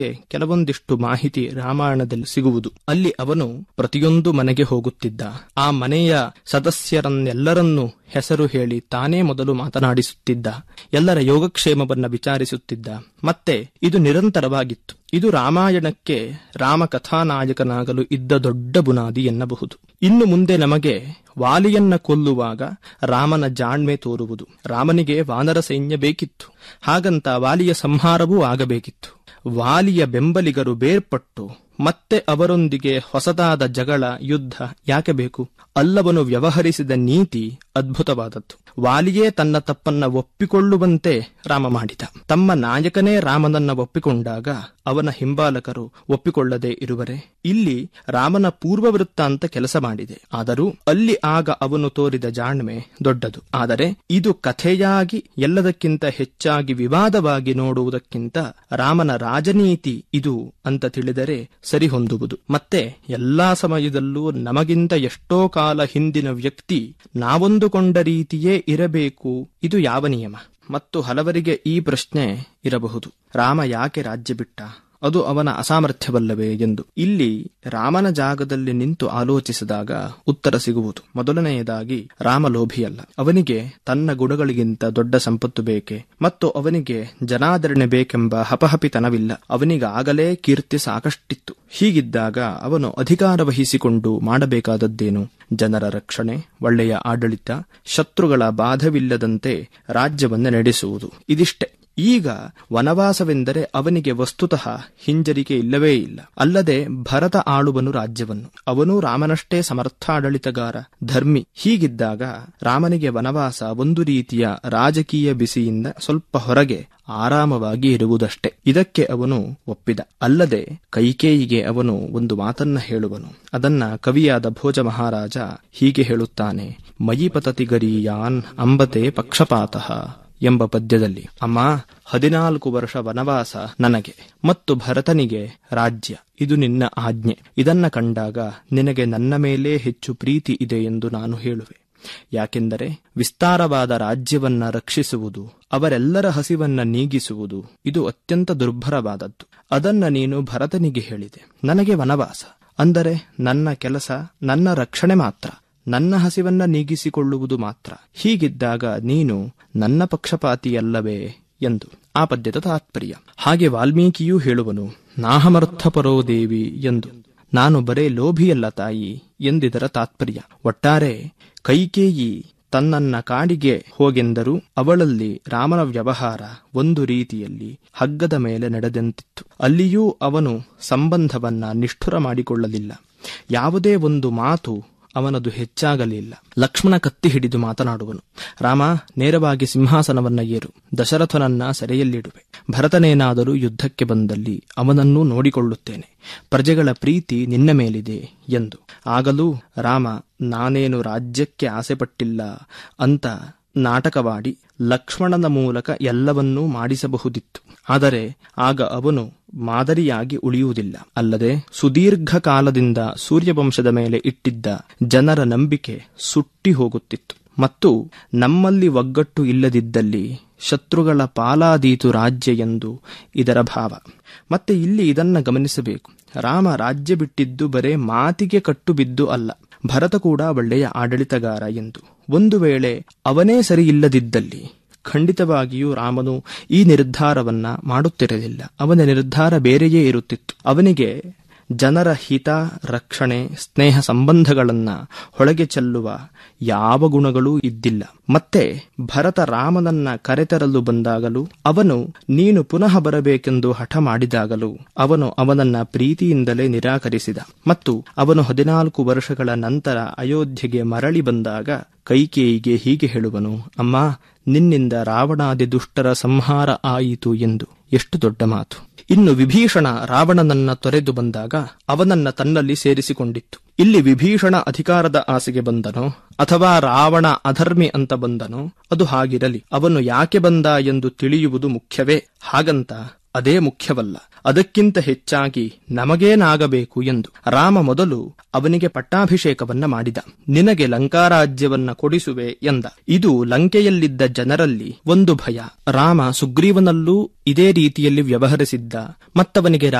ಕೆಲವೊಂದಿಷ್ಟು ಮಾಹಿತಿ ರಾಮಾಯಣದಲ್ಲಿ ಸಿಗುವುದು ಅಲ್ಲಿ ಅವನು ಪ್ರತಿಯೊಂದು ಮನೆಗೆ ಹೋಗುತ್ತಿದ್ದ ಆ ಮನೆಯ ಸದಸ್ಯರನ್ನೆಲ್ಲರನ್ನೂ ಹೆಸರು ಹೇಳಿ ತಾನೇ ಮೊದಲು ಮಾತನಾಡಿಸುತ್ತಿದ್ದ ಎಲ್ಲರ ಯೋಗಕ್ಷೇಮವನ್ನ ವಿಚಾರಿಸುತ್ತಿದ್ದ ಮತ್ತೆ ಇದು ನಿರಂತರವಾಗಿತ್ತು ಇದು ರಾಮಾಯಣಕ್ಕೆ ರಾಮ ಕಥಾನಾಯಕನಾಗಲು ಇದ್ದ ದೊಡ್ಡ ಬುನಾದಿ ಎನ್ನಬಹುದು ಇನ್ನು ಮುಂದೆ ನಮಗೆ ವಾಲಿಯನ್ನ ಕೊಲ್ಲುವಾಗ ರಾಮನ ಜಾಣ್ಮೆ ತೋರುವುದು ರಾಮನಿಗೆ ವಾನರ ಸೈನ್ಯ ಬೇಕಿತ್ತು ಹಾಗಂತ ವಾಲಿಯ ಸಂಹಾರವೂ ಆಗಬೇಕಿತ್ತು ವಾಲಿಯ ಬೆಂಬಲಿಗರು ಬೇರ್ಪಟ್ಟು ಮತ್ತೆ ಅವರೊಂದಿಗೆ ಹೊಸದಾದ ಜಗಳ ಯುದ್ಧ ಯಾಕೆ ಬೇಕು ಅಲ್ಲವನು ವ್ಯವಹರಿಸಿದ ನೀತಿ ಅದ್ಭುತವಾದದ್ದು ವಾಲಿಯೇ ತನ್ನ ತಪ್ಪನ್ನ ಒಪ್ಪಿಕೊಳ್ಳುವಂತೆ ರಾಮ ಮಾಡಿದ ತಮ್ಮ ನಾಯಕನೇ ರಾಮನನ್ನ ಒಪ್ಪಿಕೊಂಡಾಗ ಅವನ ಹಿಂಬಾಲಕರು ಒಪ್ಪಿಕೊಳ್ಳದೆ ಇರುವರೆ ಇಲ್ಲಿ ರಾಮನ ಪೂರ್ವವೃತ್ತ ಅಂತ ಕೆಲಸ ಮಾಡಿದೆ ಆದರೂ ಅಲ್ಲಿ ಆಗ ಅವನು ತೋರಿದ ಜಾಣ್ಮೆ ದೊಡ್ಡದು ಆದರೆ ಇದು ಕಥೆಯಾಗಿ ಎಲ್ಲದಕ್ಕಿಂತ ಹೆಚ್ಚಾಗಿ ವಿವಾದವಾಗಿ ನೋಡುವುದಕ್ಕಿಂತ ರಾಮನ ರಾಜನೀತಿ ಇದು ಅಂತ ತಿಳಿದರೆ ಸರಿಹೊಂದುವುದು ಮತ್ತೆ ಎಲ್ಲಾ ಸಮಯದಲ್ಲೂ ನಮಗಿಂತ ಎಷ್ಟೋ ಕಾಲ ಹಿಂದಿನ ವ್ಯಕ್ತಿ ನಾವೊಂದುಕೊಂಡ ರೀತಿಯೇ ಇರಬೇಕು ಇದು ಯಾವ ನಿಯಮ ಮತ್ತು ಹಲವರಿಗೆ ಈ ಪ್ರಶ್ನೆ ಇರಬಹುದು ರಾಮ ಯಾಕೆ ರಾಜ್ಯ ಬಿಟ್ಟ ಅದು ಅವನ ಅಸಾಮರ್ಥ್ಯವಲ್ಲವೇ ಎಂದು ಇಲ್ಲಿ ರಾಮನ ಜಾಗದಲ್ಲಿ ನಿಂತು ಆಲೋಚಿಸಿದಾಗ ಉತ್ತರ ಸಿಗುವುದು ಮೊದಲನೆಯದಾಗಿ ರಾಮ ಲೋಭಿಯಲ್ಲ ಅವನಿಗೆ ತನ್ನ ಗುಣಗಳಿಗಿಂತ ದೊಡ್ಡ ಸಂಪತ್ತು ಬೇಕೆ ಮತ್ತು ಅವನಿಗೆ ಜನಾದರಣೆ ಬೇಕೆಂಬ ಹಪಹಪಿತನವಿಲ್ಲ ಅವನಿಗಾಗಲೇ ಕೀರ್ತಿ ಸಾಕಷ್ಟಿತ್ತು ಹೀಗಿದ್ದಾಗ ಅವನು ಅಧಿಕಾರ ವಹಿಸಿಕೊಂಡು ಮಾಡಬೇಕಾದದ್ದೇನು ಜನರ ರಕ್ಷಣೆ ಒಳ್ಳೆಯ ಆಡಳಿತ ಶತ್ರುಗಳ ಬಾಧವಿಲ್ಲದಂತೆ ರಾಜ್ಯವನ್ನ ನಡೆಸುವುದು ಇದಿಷ್ಟೇ ಈಗ ವನವಾಸವೆಂದರೆ ಅವನಿಗೆ ವಸ್ತುತಃ ಹಿಂಜರಿಕೆ ಇಲ್ಲವೇ ಇಲ್ಲ ಅಲ್ಲದೆ ಭರತ ಆಳುವನು ರಾಜ್ಯವನ್ನು ಅವನು ರಾಮನಷ್ಟೇ ಸಮರ್ಥ ಆಡಳಿತಗಾರ ಧರ್ಮಿ ಹೀಗಿದ್ದಾಗ ರಾಮನಿಗೆ ವನವಾಸ ಒಂದು ರೀತಿಯ ರಾಜಕೀಯ ಬಿಸಿಯಿಂದ ಸ್ವಲ್ಪ ಹೊರಗೆ ಆರಾಮವಾಗಿ ಇರುವುದಷ್ಟೇ ಇದಕ್ಕೆ ಅವನು ಒಪ್ಪಿದ ಅಲ್ಲದೆ ಕೈಕೇಯಿಗೆ ಅವನು ಒಂದು ಮಾತನ್ನ ಹೇಳುವನು ಅದನ್ನ ಕವಿಯಾದ ಭೋಜ ಮಹಾರಾಜ ಹೀಗೆ ಹೇಳುತ್ತಾನೆ ಮಯಿ ಪತತಿ ಗರೀಯಾನ್ ಅಂಬತೆ ಪಕ್ಷಪಾತಃ ಎಂಬ ಪದ್ಯದಲ್ಲಿ ಅಮ್ಮ ಹದಿನಾಲ್ಕು ವರ್ಷ ವನವಾಸ ನನಗೆ ಮತ್ತು ಭರತನಿಗೆ ರಾಜ್ಯ ಇದು ನಿನ್ನ ಆಜ್ಞೆ ಇದನ್ನ ಕಂಡಾಗ ನಿನಗೆ ನನ್ನ ಮೇಲೇ ಹೆಚ್ಚು ಪ್ರೀತಿ ಇದೆ ಎಂದು ನಾನು ಹೇಳುವೆ ಯಾಕೆಂದರೆ ವಿಸ್ತಾರವಾದ ರಾಜ್ಯವನ್ನ ರಕ್ಷಿಸುವುದು ಅವರೆಲ್ಲರ ಹಸಿವನ್ನ ನೀಗಿಸುವುದು ಇದು ಅತ್ಯಂತ ದುರ್ಭರವಾದದ್ದು ಅದನ್ನ ನೀನು ಭರತನಿಗೆ ಹೇಳಿದೆ ನನಗೆ ವನವಾಸ ಅಂದರೆ ನನ್ನ ಕೆಲಸ ನನ್ನ ರಕ್ಷಣೆ ಮಾತ್ರ ನನ್ನ ಹಸಿವನ್ನ ನೀಗಿಸಿಕೊಳ್ಳುವುದು ಮಾತ್ರ ಹೀಗಿದ್ದಾಗ ನೀನು ನನ್ನ ಪಕ್ಷಪಾತಿಯಲ್ಲವೇ ಎಂದು ಆ ಪದ್ಯದ ತಾತ್ಪರ್ಯ ಹಾಗೆ ವಾಲ್ಮೀಕಿಯೂ ಹೇಳುವನು ನಾಹಮರ್ಥಪರೋ ದೇವಿ ಎಂದು ನಾನು ಬರೇ ಲೋಭಿಯಲ್ಲ ತಾಯಿ ಎಂದಿದರ ತಾತ್ಪರ್ಯ ಒಟ್ಟಾರೆ ಕೈಕೇಯಿ ತನ್ನನ್ನ ಕಾಡಿಗೆ ಹೋಗೆಂದರೂ ಅವಳಲ್ಲಿ ರಾಮನ ವ್ಯವಹಾರ ಒಂದು ರೀತಿಯಲ್ಲಿ ಹಗ್ಗದ ಮೇಲೆ ನಡೆದಂತಿತ್ತು ಅಲ್ಲಿಯೂ ಅವನು ಸಂಬಂಧವನ್ನ ನಿಷ್ಠುರ ಮಾಡಿಕೊಳ್ಳಲಿಲ್ಲ ಯಾವುದೇ ಒಂದು ಮಾತು ಅವನದು ಹೆಚ್ಚಾಗಲಿಲ್ಲ ಲಕ್ಷ್ಮಣ ಕತ್ತಿ ಹಿಡಿದು ಮಾತನಾಡುವನು ರಾಮ ನೇರವಾಗಿ ಸಿಂಹಾಸನವನ್ನ ಏರು ದಶರಥನನ್ನ ಸೆರೆಯಲ್ಲಿಡುವೆ ಭರತನೇನಾದರೂ ಯುದ್ಧಕ್ಕೆ ಬಂದಲ್ಲಿ ಅವನನ್ನೂ ನೋಡಿಕೊಳ್ಳುತ್ತೇನೆ ಪ್ರಜೆಗಳ ಪ್ರೀತಿ ನಿನ್ನ ಮೇಲಿದೆ ಎಂದು ಆಗಲೂ ರಾಮ ನಾನೇನು ರಾಜ್ಯಕ್ಕೆ ಆಸೆಪಟ್ಟಿಲ್ಲ ಅಂತ ನಾಟಕವಾಡಿ ಲಕ್ಷ್ಮಣನ ಮೂಲಕ ಎಲ್ಲವನ್ನೂ ಮಾಡಿಸಬಹುದಿತ್ತು ಆದರೆ ಆಗ ಅವನು ಮಾದರಿಯಾಗಿ ಉಳಿಯುವುದಿಲ್ಲ ಅಲ್ಲದೆ ಸುದೀರ್ಘ ಕಾಲದಿಂದ ಸೂರ್ಯವಂಶದ ಮೇಲೆ ಇಟ್ಟಿದ್ದ ಜನರ ನಂಬಿಕೆ ಸುಟ್ಟಿ ಹೋಗುತ್ತಿತ್ತು ಮತ್ತು ನಮ್ಮಲ್ಲಿ ಒಗ್ಗಟ್ಟು ಇಲ್ಲದಿದ್ದಲ್ಲಿ ಶತ್ರುಗಳ ಪಾಲಾದೀತು ರಾಜ್ಯ ಎಂದು ಇದರ ಭಾವ ಮತ್ತೆ ಇಲ್ಲಿ ಇದನ್ನ ಗಮನಿಸಬೇಕು ರಾಮ ರಾಜ್ಯ ಬಿಟ್ಟಿದ್ದು ಬರೇ ಮಾತಿಗೆ ಕಟ್ಟು ಬಿದ್ದು ಅಲ್ಲ ಭರತ ಕೂಡ ಒಳ್ಳೆಯ ಆಡಳಿತಗಾರ ಎಂದು ಒಂದು ವೇಳೆ ಅವನೇ ಸರಿ ಇಲ್ಲದಿದ್ದಲ್ಲಿ ಖಂಡಿತವಾಗಿಯೂ ರಾಮನು ಈ ನಿರ್ಧಾರವನ್ನ ಮಾಡುತ್ತಿರಲಿಲ್ಲ ಅವನ ನಿರ್ಧಾರ ಬೇರೆಯೇ ಇರುತ್ತಿತ್ತು ಅವನಿಗೆ ಜನರ ಹಿತ ರಕ್ಷಣೆ ಸ್ನೇಹ ಸಂಬಂಧಗಳನ್ನ ಹೊಳಗೆ ಚೆಲ್ಲುವ ಯಾವ ಗುಣಗಳೂ ಇದ್ದಿಲ್ಲ ಮತ್ತೆ ಭರತ ರಾಮನನ್ನ ಕರೆತರಲು ಬಂದಾಗಲೂ ಅವನು ನೀನು ಪುನಃ ಬರಬೇಕೆಂದು ಹಠ ಮಾಡಿದಾಗಲೂ ಅವನು ಅವನನ್ನ ಪ್ರೀತಿಯಿಂದಲೇ ನಿರಾಕರಿಸಿದ ಮತ್ತು ಅವನು ಹದಿನಾಲ್ಕು ವರ್ಷಗಳ ನಂತರ ಅಯೋಧ್ಯೆಗೆ ಮರಳಿ ಬಂದಾಗ ಕೈಕೇಯಿಗೆ ಹೀಗೆ ಹೇಳುವನು ಅಮ್ಮ ನಿನ್ನಿಂದ ರಾವಣಾದಿ ದುಷ್ಟರ ಸಂಹಾರ ಆಯಿತು ಎಂದು ಎಷ್ಟು ದೊಡ್ಡ ಮಾತು ಇನ್ನು ವಿಭೀಷಣ ರಾವಣನನ್ನ ತೊರೆದು ಬಂದಾಗ ಅವನನ್ನ ತನ್ನಲ್ಲಿ ಸೇರಿಸಿಕೊಂಡಿತ್ತು ಇಲ್ಲಿ ವಿಭೀಷಣ ಅಧಿಕಾರದ ಆಸೆಗೆ ಬಂದನೋ ಅಥವಾ ರಾವಣ ಅಧರ್ಮಿ ಅಂತ ಬಂದನೋ ಅದು ಹಾಗಿರಲಿ ಅವನು ಯಾಕೆ ಬಂದ ಎಂದು ತಿಳಿಯುವುದು ಮುಖ್ಯವೇ ಹಾಗಂತ ಅದೇ ಮುಖ್ಯವಲ್ಲ ಅದಕ್ಕಿಂತ ಹೆಚ್ಚಾಗಿ ನಮಗೇನಾಗಬೇಕು ಎಂದು ರಾಮ ಮೊದಲು ಅವನಿಗೆ ಪಟ್ಟಾಭಿಷೇಕವನ್ನ ಮಾಡಿದ ನಿನಗೆ ಲಂಕಾರಾಜ್ಯವನ್ನ ಕೊಡಿಸುವೆ ಎಂದ ಇದು ಲಂಕೆಯಲ್ಲಿದ್ದ ಜನರಲ್ಲಿ ಒಂದು ಭಯ ರಾಮ ಸುಗ್ರೀವನಲ್ಲೂ ಇದೇ ರೀತಿಯಲ್ಲಿ ವ್ಯವಹರಿಸಿದ್ದ ಮತ್ತವನಿಗೆ